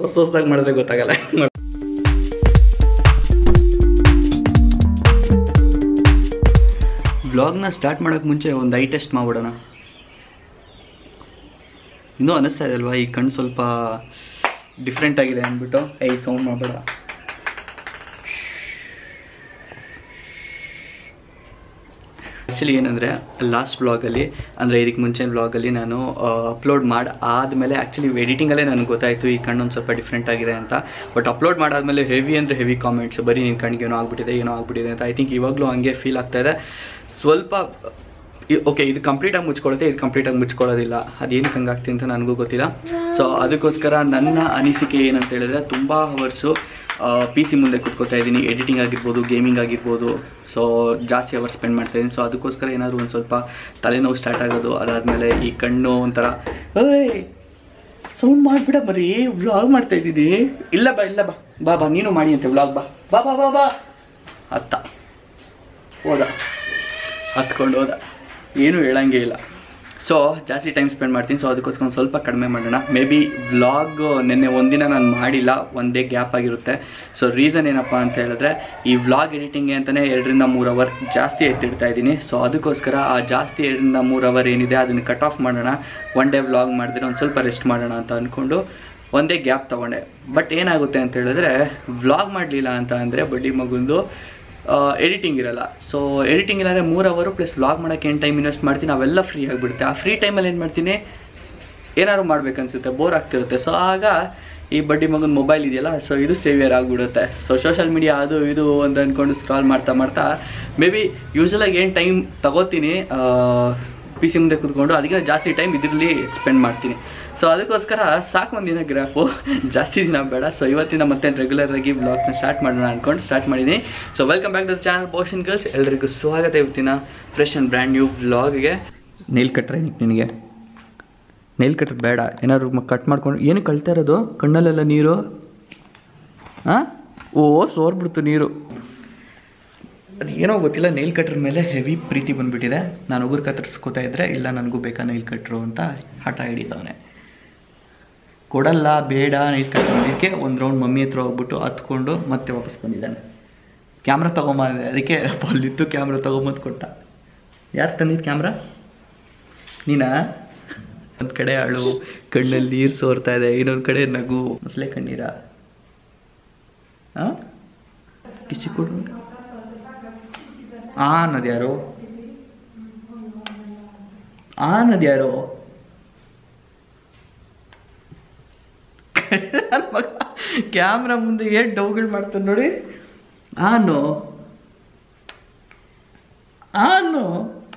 ಹೊಸ ಹೊಸದಾಗಿ ಮಾಡಿದ್ರೆ ಗೊತ್ತಾಗಲ್ಲ ವ್ಲಾಗ್ನ ಸ್ಟಾರ್ಟ್ ಮಾಡೋಕ್ಕೆ ಮುಂಚೆ ಒಂದು ಐ ಟೆಸ್ಟ್ ಮಾಡ್ಬಿಡೋಣ ಇನ್ನೂ ಅನ್ನಿಸ್ತಾ ಇದೆ ಅಲ್ವಾ ಈ ಕಣ್ಣು ಸ್ವಲ್ಪ ಡಿಫ್ರೆಂಟ್ ಆಗಿದೆ ಅಂದ್ಬಿಟ್ಟು ಐ ಸೌಂಡ್ ಮಾಡಬೇಡ ಆ್ಯಕ್ಚುಲಿ ಏನಂದರೆ ಲಾಸ್ಟ್ ವ್ಲಾಗಲ್ಲಿ ಅಂದರೆ ಇದಕ್ಕೆ ಮುಂಚೆ ವ್ಲಾಗಲ್ಲಿ ನಾನು ಅಪ್ಲೋಡ್ ಮಾಡಿ ಆದಮೇಲೆ ಆ್ಯಕ್ಚುಲಿ ಎಡಿಟಿಂಗಲ್ಲೇ ನನಗೆ ಗೊತ್ತಾಯಿತು ಈ ಕಣ್ಣು ಒಂದು ಸ್ವಲ್ಪ ಡಿಫ್ರೆಂಟ್ ಆಗಿದೆ ಅಂತ ಬಟ್ ಅಪ್ಲೋಡ್ ಮಾಡಾದ್ಮೇಲೆ ಹೆವಿ ಅಂದರೆ ಹೆವಿ ಕಾಮೆಂಟ್ಸ್ ಬರೀ ನಿನ್ನ ಕಣ್ಣಿಗೆ ಏನೋ ಆಗ್ಬಿಟ್ಟಿದೆ ಏನೋ ಆಗ್ಬಿಟ್ಟಿದೆ ಅಂತ ಐ ಥಿಂಕ್ ಇವಾಗಲೂ ಹಂಗೆ ಫೀಲ್ ಆಗ್ತಾ ಇದೆ ಸ್ವಲ್ಪ ಓಕೆ ಇದು ಕಂಪ್ಲೀಟಾಗಿ ಮುಚ್ಕೊಳ್ಳುತ್ತೆ ಇದು ಕಂಪ್ಲೀಟಾಗಿ ಮುಚ್ಕೊಳ್ಳೋದಿಲ್ಲ ಅದೇನಕ್ಕೆ ಹಂಗಾಗ್ತಿದೆ ಅಂತ ನನಗೂ ಗೊತ್ತಿಲ್ಲ ಸೊ ಅದಕ್ಕೋಸ್ಕರ ನನ್ನ ಅನಿಸಿಕೆ ಏನಂತ ಹೇಳಿದ್ರೆ ತುಂಬ ಅವರ್ಸು ಪಿ ಸಿ ಮುಂದೆ ಕುತ್ಕೋತಾ ಇದ್ದೀನಿ ಎಡಿಟಿಂಗ್ ಆಗಿರ್ಬೋದು ಗೇಮಿಂಗ್ ಆಗಿರ್ಬೋದು ಸೊ ಜಾಸ್ತಿ ಅವರ್ ಸ್ಪೆಂಡ್ ಮಾಡ್ತಾ ಇದ್ದೀನಿ ಸೊ ಅದಕ್ಕೋಸ್ಕರ ಏನಾದರೂ ಒಂದು ಸ್ವಲ್ಪ ತಲೆನೋವು ಸ್ಟಾರ್ಟ್ ಆಗೋದು ಅದಾದಮೇಲೆ ಈ ಕಣ್ಣು ಒಂಥರ ಏಯ್ ಸೌಂಡ್ ಮಾಡಿಬಿಡ ಬರೀ ವ್ಲಾಗ್ ಮಾಡ್ತಾ ಇದ್ದೀನಿ ಇಲ್ಲ ಬಾ ಇಲ್ಲ ಬಾ ಬಾ ಬಾ ನೀನು ಮಾಡಿ ಅಂತೆ ವ್ಲಾಗ್ ಬಾ ಬಾ ಬಾ ಬಾ ಬಾ ಅತ್ತ ಹೋದ ಹತ್ಕೊಂಡು ಹೋದ ಏನೂ ಹೇಳಂಗೆ ಇಲ್ಲ ಸೊ ಜಾಸ್ತಿ ಟೈಮ್ ಸ್ಪೆಂಡ್ ಮಾಡ್ತೀನಿ ಸೊ ಅದಕ್ಕೋಸ್ಕರ ಒಂದು ಸ್ವಲ್ಪ ಕಡಿಮೆ ಮಾಡೋಣ ಮೇ ಬಿ ವ್ಲಾಗ್ ನಿನ್ನೆ ಒಂದಿನ ನಾನು ಮಾಡಿಲ್ಲ ಒಂದೇ ಗ್ಯಾಪ್ ಆಗಿರುತ್ತೆ ಸೊ ರೀಸನ್ ಏನಪ್ಪ ಅಂತ ಹೇಳಿದ್ರೆ ಈ ವ್ಲಾಗ್ ಎಡಿಟಿಂಗ್ಗೆ ಅಂತಲೇ ಎರಡರಿಂದ ಮೂರು ಅವರ್ ಜಾಸ್ತಿ ಎತ್ತಿಡ್ತಾ ಇದ್ದೀನಿ ಸೊ ಅದಕ್ಕೋಸ್ಕರ ಆ ಜಾಸ್ತಿ ಎರಡರಿಂದ ಮೂರು ಅವರ್ ಏನಿದೆ ಅದನ್ನು ಕಟ್ ಆಫ್ ಮಾಡೋಣ ಒನ್ ಡೇ ವ್ಲಾಗ್ ಮಾಡಿದ್ರೆ ಒಂದು ಸ್ವಲ್ಪ ರೆಸ್ಟ್ ಮಾಡೋಣ ಅಂತ ಅಂದ್ಕೊಂಡು ಒಂದೇ ಗ್ಯಾಪ್ ತೊಗೊಂಡೆ ಬಟ್ ಏನಾಗುತ್ತೆ ಅಂತ ಹೇಳಿದ್ರೆ ವ್ಲಾಗ್ ಮಾಡಲಿಲ್ಲ ಅಂತ ಅಂದರೆ ಬಡ್ಡಿ ಮಗುಂದು ಎಡಿಟಿಂಗ್ ಇರಲ್ಲ ಸೊ ಎಡಿಟಿಂಗ್ ಇಲ್ಲಾಂದರೆ ಮೂರು ಅವರು ಪ್ಲಸ್ ವ್ಲಾಗ್ ಮಾಡೋಕ್ಕೆ ಏನು ಟೈಮ್ ಇನ್ವೆಸ್ಟ್ ಮಾಡ್ತೀನಿ ಅವೆಲ್ಲ ಫ್ರೀ ಆಗಿಬಿಡುತ್ತೆ ಆ ಫ್ರೀ ಟೈಮಲ್ಲಿ ಏನು ಮಾಡ್ತೀನಿ ಏನಾದ್ರು ಮಾಡ್ಬೇಕನ್ಸುತ್ತೆ ಬೋರ್ ಆಗ್ತಿರುತ್ತೆ ಸೊ ಆಗ ಈ ಬಡ್ಡಿ ಮಗನ ಮೊಬೈಲ್ ಇದೆಯಲ್ಲ ಸೊ ಇದು ಸೇವಿಯರ್ ಆಗಿಬಿಡುತ್ತೆ ಸೊ ಸೋಷಿಯಲ್ ಮೀಡಿಯಾ ಅದು ಇದು ಅಂತ ಅಂದ್ಕೊಂಡು ಸ್ಕ್ರಾಲ್ ಮಾಡ್ತಾ ಮಾಡ್ತಾ ಮೇ ಬಿ ಯೂಶಲಾಗಿ ಏನು ಟೈಮ್ ತಗೋತೀನಿ ಪಿ ಸಿ ಮುಂದೆ ಕೂತ್ಕೊಂಡು ಅದಕ್ಕೆ ಜಾಸ್ತಿ ಟೈಮ್ ಇದರಲ್ಲಿ ಸ್ಪೆಂಡ್ ಮಾಡ್ತೀನಿ ಸೊ ಅದಕ್ಕೋಸ್ಕರ ಸಾಕು ಒಂದಿನ ಗ್ರಾಫು ಜಾಸ್ತಿ ದಿನ ಬೇಡ ಸೊ ಇವತ್ತಿನ ಮತ್ತೆ ರೆಗ್ಯುಲರ್ ಆಗಿ ಬ್ಲಾಗ್ಸ್ನ ಸ್ಟಾರ್ಟ್ ಮಾಡೋಣ ಅಂದ್ಕೊಂಡು ಸ್ಟಾರ್ಟ್ ಮಾಡಿದ್ದೀನಿ so welcome back to channel boys in girls ಎಲ್ಲರಿಗೂ ಸ್ವಾಗತ ಇವತ್ತಿನ ಫ್ರೆಶ್ ಆ್ಯಂಡ್ ಬ್ರ್ಯಾಂಡ್ ನ್ಯೂ ವ್ಲಾಗ್ಗೆ ನೇಲ್ ಕಟ್ರೆ ನಿನಗೆ ನೇಲ್ ಕಟ್ರೆ ಬೇಡ ಏನಾದ್ರು ಕಟ್ ಮಾಡ್ಕೊಂಡು ಏನು ಕಳ್ತಾ ಇರೋದು ಕಣ್ಣಲ್ಲೆಲ್ಲ ನೀರು ಹಾಂ ಓ ಸೋರ್ಬಿಡ್ತು ನೀರು ಅದು ಏನೋ ಗೊತ್ತಿಲ್ಲ ನೈಲ್ ಕಟ್ರ್ ಮೇಲೆ ಹೆವಿ ಪ್ರೀತಿ ಬಂದ್ಬಿಟ್ಟಿದೆ ನಾನು ಉಗುರು ಕತ್ತರಿಸ್ಕೋತಾ ಇದ್ರೆ ಇಲ್ಲ ನನಗೂ ಬೇಕಾ ನೈಲ್ ಕಟ್ರು ಅಂತ ಹಠ ಹಿಡಿದವನೆ ಕೊಡಲ್ಲ ಬೇಡ ನೈಲ್ ಕಟ್ರ್ ಅದಕ್ಕೆ ಒಂದು ರೌಂಡ್ ಮಮ್ಮಿ ಹತ್ರ ಹೋಗ್ಬಿಟ್ಟು ಹತ್ಕೊಂಡು ಮತ್ತೆ ವಾಪಸ್ ಬಂದಿದ್ದಾನೆ ಕ್ಯಾಮ್ರಾ ತೊಗೊಂಬಂದೆ ಅದಕ್ಕೆ ಅಲ್ಲಿತ್ತು ಕ್ಯಾಮ್ರಾ ತೊಗೊಂಬಂದು ಕೊಟ್ಟ ಯಾರು ತಂದಿದ್ದು ಕ್ಯಾಮ್ರಾ ನೀನಾ ಒಂದು ಕಡೆ ಅಳು ಕಣ್ಣಲ್ಲಿ ನೀರು ಸೋರ್ತಾ ಇದೆ ಇನ್ನೊಂದು ಕಡೆ ನಗು ಮೊಸಳೆ ಕಣ್ಣೀರ ಹಾಂ ಕಿಸಿ ಕೊಡು ಆ ಅನ್ನೋದು ಯಾರು ಆ ಅನ್ನೋದು ಯಾರು ಕ್ಯಾಮ್ರಾ ಮುಂದೆ ಏನು ಡೌಗಳು ಮಾಡ್ತಾನೆ ನೋಡಿ ಆನು ಆನು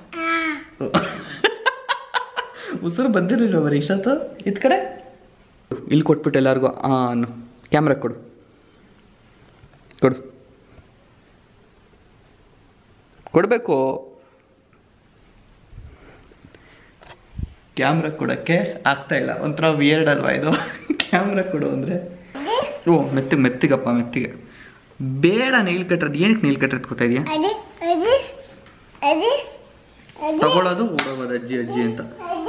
ಉಸಿರು ಬಂದಿರಲಿಲ್ಲ ಬರೀ ಇಷ್ಟೊತ್ತು ಇದ್ ಕಡೆ ಇಲ್ಲಿ ಕೊಟ್ಬಿಟ್ಟು ಎಲ್ಲರಿಗೂ ಆನು ಕ್ಯಾಮ್ರಾ ಕೊಡು ಕೊಡು ಕೊಡಬೇಕು ಕ್ಯಾಮ್ರಾ ಕೊಡೋಕ್ಕೆ ಆಗ್ತಾ ಇಲ್ಲ ಒಂಥರ ವಿಯರ್ಡ್ ಅಲ್ವಾ ಇದು ಕ್ಯಾಮ್ರಾ ಕೊಡು ಅಂದರೆ ಓ ಮೆತ್ತಿಗೆ ಮೆತ್ತಿಗಪ್ಪ ಮೆತ್ತಿಗೆ ಬೇಡ ನೈಲ್ ಕಟ್ರದ್ದು ಏನಕ್ಕೆ ನೈಲ್ ಕಟ್ರದ್ ಗೊತ್ತಾ ಇದೆಯಾ ಅದೇ ಅದೇ ಅದೇ ತಗೊಳ್ಳೋದು ಓಡೋಗೋದು ಅಜ್ಜಿ ಅಜ್ಜಿ ಅಂತ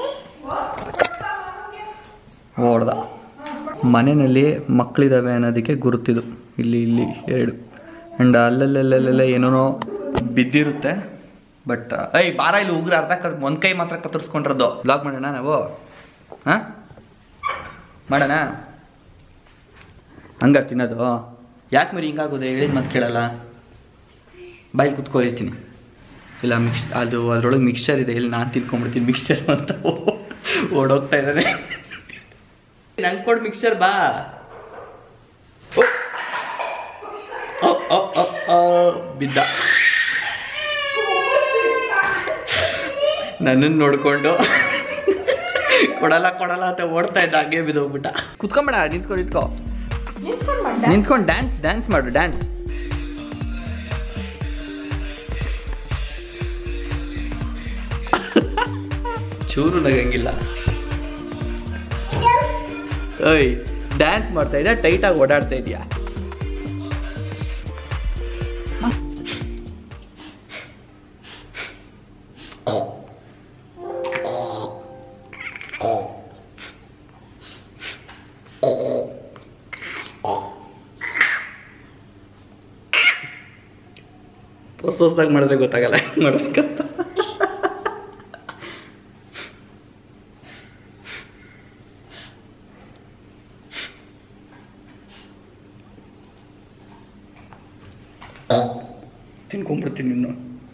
ಓಡ್ದ ಮನೆಯಲ್ಲಿ ಮಕ್ಕಳಿದ್ದಾವೆ ಅನ್ನೋದಕ್ಕೆ ಗುರುತಿದು ಇಲ್ಲಿ ಇಲ್ಲಿ ಎರಡು ಆ್ಯಂಡ್ ಅಲ್ಲಲ್ಲಲ್ಲೆಲ್ಲ ಏನೇನೋ ಬಿದ್ದಿರುತ್ತೆ ಬಟ್ ಐ ಬಾರ ಇಲ್ಲಿ ಉಗ್ರ ಅರ್ಧ ಕ ಒಂದು ಕೈ ಮಾತ್ರ ಕತ್ತರಿಸ್ಕೊಂಡಿರೋದು ಬ್ಲಾಗ್ ಮಾಡೋಣ ನಾವು ಹಾಂ ಮಾಡೋಣ ಹಂಗ ತಿನ್ನೋದು ಯಾಕೆ ಮರಿ ಹಿಂಗಾಗೋದೆ ಹೇಳಿದ ಮತ್ತೆ ಕೇಳಲ್ಲ ಬಾಯಿ ಕುತ್ಕೊಳಿತೀನಿ ಇಲ್ಲ ಮಿಕ್ಸ್ ಅದು ಅದ್ರೊಳಗೆ ಮಿಕ್ಸ್ಚರ್ ಇದೆ ಇಲ್ಲಿ ನಾನು ತಿನ್ಕೊಂಡ್ಬಿಡ್ತೀನಿ ಮಿಕ್ಸ್ಚರ್ ಅಂತ ಓಡೋಗ್ತಾ ಇದ್ದಾನೆ ನಂಗೆ ಕೊಡು ಮಿಕ್ಸ್ಚರ್ ಬಾ ಓ. ಓ, ಓ, ಓ, ಓ, ಬಿದ್ದ ನನ್ನನ್ನು ನೋಡ್ಕೊಂಡು ಕೊಡಲ್ಲ ಕೊಡಲ್ಲ ಅಂತ ಓಡ್ತಾ ಇದ್ದ ಹಂಗೆ ಬಿದ್ದೋಗ್ಬಿಟ್ಟ ಕುತ್ಕೊಂಬೇಡ ನಿಂತ್ಕೊ ನಿಂತ್ಕೊ ನಿಂತ್ಕೊಂಡು ಡ್ಯಾನ್ಸ್ ಡ್ಯಾನ್ಸ್ ಮಾಡು ಡ್ಯಾನ್ಸ್ ಚೂರು ನಗಂಗಿಲ್ಲ ಓಯ್ ಡ್ಯಾನ್ಸ್ ಮಾಡ್ತಾ ಇದೆಯಾ ಟೈಟಾಗಿ ಓಡಾಡ್ತಾ ಇದೆಯಾ ಹೊಸ ಹೊಸದಾಗಿ ಮಾಡಿದ್ರೆ ಗೊತ್ತಾಗಲ್ಲ ಹೆಂಗ್ ಮಾಡ್ಬೇಕಂತ ತಿನ್ಕೊಂಡ್ಬಿಡ್ತೀನಿ ಇನ್ನು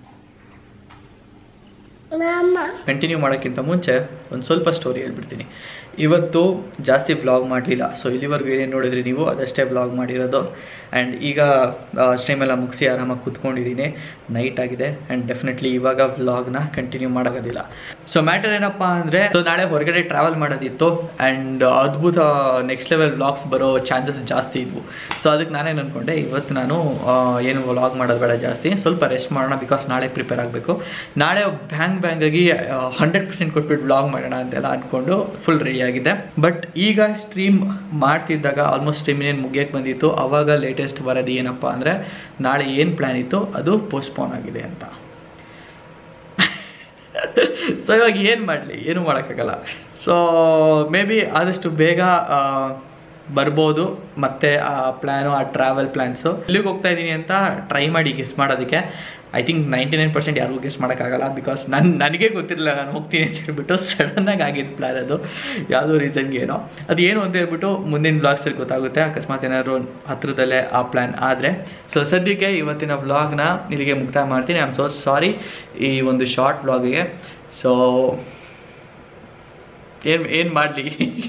Mama. ಕಂಟಿನ್ಯೂ ಮಾಡೋಕ್ಕಿಂತ ಮುಂಚೆ ಒಂದು ಸ್ವಲ್ಪ ಸ್ಟೋರಿ ಹೇಳ್ಬಿಡ್ತೀನಿ ಇವತ್ತು ಜಾಸ್ತಿ ವ್ಲಾಗ್ ಮಾಡಲಿಲ್ಲ ಸೊ ಇಲ್ಲಿವರೆಗೂ ಏನೇನು ನೋಡಿದ್ರಿ ನೀವು ಅದಷ್ಟೇ ವ್ಲಾಗ್ ಮಾಡಿರೋದು ಆ್ಯಂಡ್ ಈಗ ಸ್ಟ್ರೀಮ್ ಎಲ್ಲ ಮುಗಿಸಿ ಆರಾಮಾಗಿ ಕೂತ್ಕೊಂಡಿದ್ದೀನಿ ನೈಟ್ ಆಗಿದೆ ಆ್ಯಂಡ್ ಡೆಫಿನೆಟ್ಲಿ ಇವಾಗ ವ್ಲಾಗ್ನ ಕಂಟಿನ್ಯೂ ಮಾಡೋಗೋದಿಲ್ಲ ಸೊ ಮ್ಯಾಟರ್ ಏನಪ್ಪ ಅಂದರೆ ಸೊ ನಾಳೆ ಹೊರಗಡೆ ಟ್ರಾವೆಲ್ ಮಾಡೋದಿತ್ತು ಆ್ಯಂಡ್ ಅದ್ಭುತ ನೆಕ್ಸ್ಟ್ ಲೆವೆಲ್ ವ್ಲಾಗ್ಸ್ ಬರೋ ಚಾನ್ಸಸ್ ಜಾಸ್ತಿ ಇದ್ವು ಸೊ ಅದಕ್ಕೆ ನಾನೇನು ಅಂದ್ಕೊಂಡೆ ಇವತ್ತು ನಾನು ಆ, ಏನು ವ್ಲಾಗ್ ಮಾಡೋದು ಬೇಡ ಜಾಸ್ತಿ ಸ್ವಲ್ಪ ರೆಸ್ಟ್ ಮಾಡೋಣ ಬಿಕಾಸ್ ನಾಳೆ ಪ್ರಿಪೇರ್ ಆಗಬೇಕು ನಾಳೆ ಬ್ಯಾಂಗ್ ಬ್ಯಾಂಗಾಗಿ ಹಂಡ್ರೆಡ್ ಪರ್ಸೆಂಟ್ ಕೊಟ್ಬಿಟ್ಟು ವ್ಲಾಗ್ ಮಾಡೋಣ ಅಂತೆಲ್ಲ ಅಂದ್ಕೊಂಡು ಫುಲ್ ರೆಡಿ ಆಗಿದೆ ಬಟ್ ಈಗ ಸ್ಟ್ರೀಮ್ ಮಾಡ್ತಿದ್ದಾಗ ಆಲ್ಮೋಸ್ಟ್ ಸ್ಟ್ರೀಮ್ ಏನು ಮುಗಿಯಕ್ಕೆ ಬಂದಿತ್ತು ಅವಾಗ ಲೇಟೆಸ್ಟ್ ಬರೋದು ಏನಪ್ಪ ಅಂದರೆ ನಾಳೆ ಏನು ಪ್ಲ್ಯಾನ್ ಇತ್ತು ಅದು ಪೋಸ್ಟ್ಪೋನ್ ಆಗಿದೆ ಅಂತ ಸೊ ಇವಾಗ ಏನು ಮಾಡಲಿ ಏನು ಮಾಡೋಕ್ಕಾಗಲ್ಲ ಸೊ ಮೇ ಬಿ ಆದಷ್ಟು ಬೇಗ ಆ, ಬರ್ಬೋದು ಮತ್ತೆ ಆ ಪ್ಲ್ಯಾನು ಆ ಟ್ರಾವೆಲ್ ಪ್ಲ್ಯಾನ್ಸು ಎಲ್ಲಿಗೆ ಹೋಗ್ತಾ ಇದ್ದೀನಿ ಅಂತ ಟ್ರೈ ಮಾಡಿ ಗೆಸ್ ಮಾಡೋದಕ್ಕೆ I think ninety nine percent ಯಾರಿಗೂ ಗೆಸ್ ಮಾಡೋಕ್ಕಾಗಲ್ಲ ಬಿಕಾಸ್ ನನ್ನ ನನಗೆ ಗೊತ್ತಿರಲಿಲ್ಲ ನಾನು ಹೋಗ್ತೀನಿ ಅಂತ ಹೇಳ್ಬಿಟ್ಟು ಸಡನ್ನಾಗಿ ಆಗಿದ್ದು ಪ್ಲ್ಯಾನ್ ಅದು ಯಾವುದೋ ರೀಸನ್ಗೆ ಏನೋ ಅದು ಏನು ಅಂತ ಹೇಳ್ಬಿಟ್ಟು ಮುಂದಿನ ವ್ಲಾಗ್ಸಲ್ಲಿ ಗೊತ್ತಾಗುತ್ತೆ ಅಕಸ್ಮಾತ್ ಏನಾದ್ರು ಹತ್ರದಲ್ಲೇ ಆ ಪ್ಲ್ಯಾನ್ ಆದರೆ ಸೊ ಸದ್ಯಕ್ಕೆ ಇವತ್ತಿನ ವ್ಲಾಗ್ನ ಇಲ್ಲಿಗೆ ಮುಕ್ತಾಯ ಮಾಡ್ತೀನಿ ಐ ಆಮ್ ಸೋ ಸಾರಿ ಈ ಒಂದು ಶಾರ್ಟ್ ವ್ಲಾಗಿಗೆ ಸೊ ಏನು ಏನು ಮಾಡಲಿ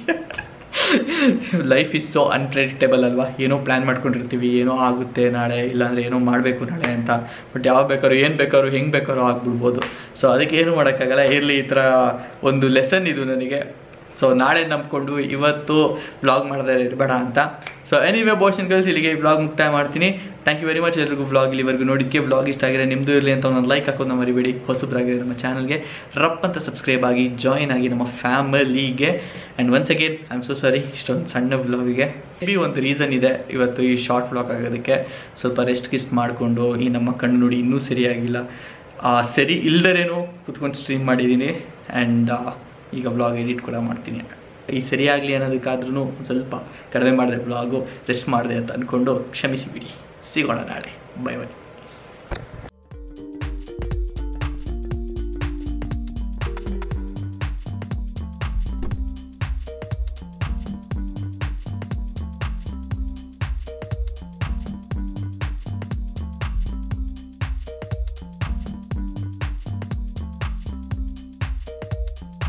ಲೈಫ್ ಇಸ್ ಸೋ ಅನ್ಪ್ರೆಡಿಕ್ಟೇಬಲ್ ಅಲ್ವಾ ಏನೋ ಪ್ಲ್ಯಾನ್ ಮಾಡ್ಕೊಂಡಿರ್ತೀವಿ ಏನೋ ಆಗುತ್ತೆ ನಾಳೆ ಇಲ್ಲಾಂದರೆ ಏನೋ ಮಾಡಬೇಕು ನಾಳೆ ಅಂತ ಬಟ್ ಯಾವಾಗ ಬೇಕಾದ್ರೂ ಏನು ಬೇಕಾದ್ರೂ ಹೆಂಗೆ ಬೇಕಾದ್ರೂ ಆಗ್ಬಿಡ್ಬೋದು ಸೊ ಅದಕ್ಕೆ ಏನು ಮಾಡೋಕ್ಕಾಗಲ್ಲ ಇರಲಿ ಈ ಥರ ಒಂದು ಲೆಸನ್ ಇದು ನನಗೆ ಸೊ ನಾಳೆ ನಂಬ್ಕೊಂಡು ಇವತ್ತು ವ್ಲಾಗ್ ಮಾಡೋದೇ ಇರಬೇಡ ಅಂತ ಸೊ ಎನಿವೇ ಬೋಷನ್ ಗರ್ಲ್ಸ್ ಇಲ್ಲಿಗೆ ಈ ವ್ಲಾಗ್ ಮುಕ್ತಾಯ ಮಾಡ್ತೀನಿ ಥ್ಯಾಂಕ್ ಯು ವೆರಿ ಮಚ್ ಎಲ್ರಿಗೂ ವ್ಲಾಗ್ ಇಲ್ಲಿವರೆಗೂ ನೋಡಿದ್ದಕ್ಕೆ ವ್ಲಾಗ್ ಇಷ್ಟ ಆಗಿರೋ ನಿಮ್ಮದು ಇರಲಿ ಅಂತ ಒಂದು ಲೈಕ್ ಹಾಕೋದು ಮರಿಬೇಡಿ ಹೊಸಬ್ರಾಗಿರೋ ನಮ್ಮ ಚಾನಲ್ಗೆ ರಪ್ ಅಂತ ಸಬ್ಸ್ಕ್ರೈಬ್ ಆಗಿ ಜಾಯಿನ್ ಆಗಿ ನಮ್ಮ ಫ್ಯಾಮಿಲಿಗೆ and once again I am so sorry ಇಷ್ಟೊಂದು ಸಣ್ಣ ವ್ಲಾಗಿಗೆ ಮೇ ಬಿ ಒಂದು ರೀಸನ್ ಇದೆ ಇವತ್ತು ಈ ಶಾರ್ಟ್ ವ್ಲಾಗ್ ಆಗೋದಕ್ಕೆ ಸ್ವಲ್ಪ ರೆಸ್ಟ್ ಗಿಸ್ಟ್ ಮಾಡಿಕೊಂಡು ಈ ನಮ್ಮ ಕಣ್ಣು ನೋಡಿ ಇನ್ನೂ ಸರಿಯಾಗಿಲ್ಲ ಆ, ಸರಿ ಇಲ್ದರೇನು ಕುತ್ಕೊಂಡು ಸ್ಟ್ರೀಮ್ ಮಾಡಿದ್ದೀನಿ ಆ್ಯಂಡ್ ಈಗ ವ್ಲಾಗ್ ಎಡಿಟ್ ಕೂಡ ಮಾಡ್ತೀನಿ ಈ ಸರಿಯಾಗಲಿ ಅನ್ನೋದಕ್ಕಾದ್ರೂ ಸ್ವಲ್ಪ ಕಡಿಮೆ ಮಾಡಿದೆ ವ್ಲಾಗು ರೆಸ್ಟ್ ಮಾಡಿದೆ ಅಂತ ಅಂದ್ಕೊಂಡು ಕ್ಷಮಿಸಿಬಿಡಿ ಸಿಗೋಣ ನಾಳೆ ಬೈ ಬೈ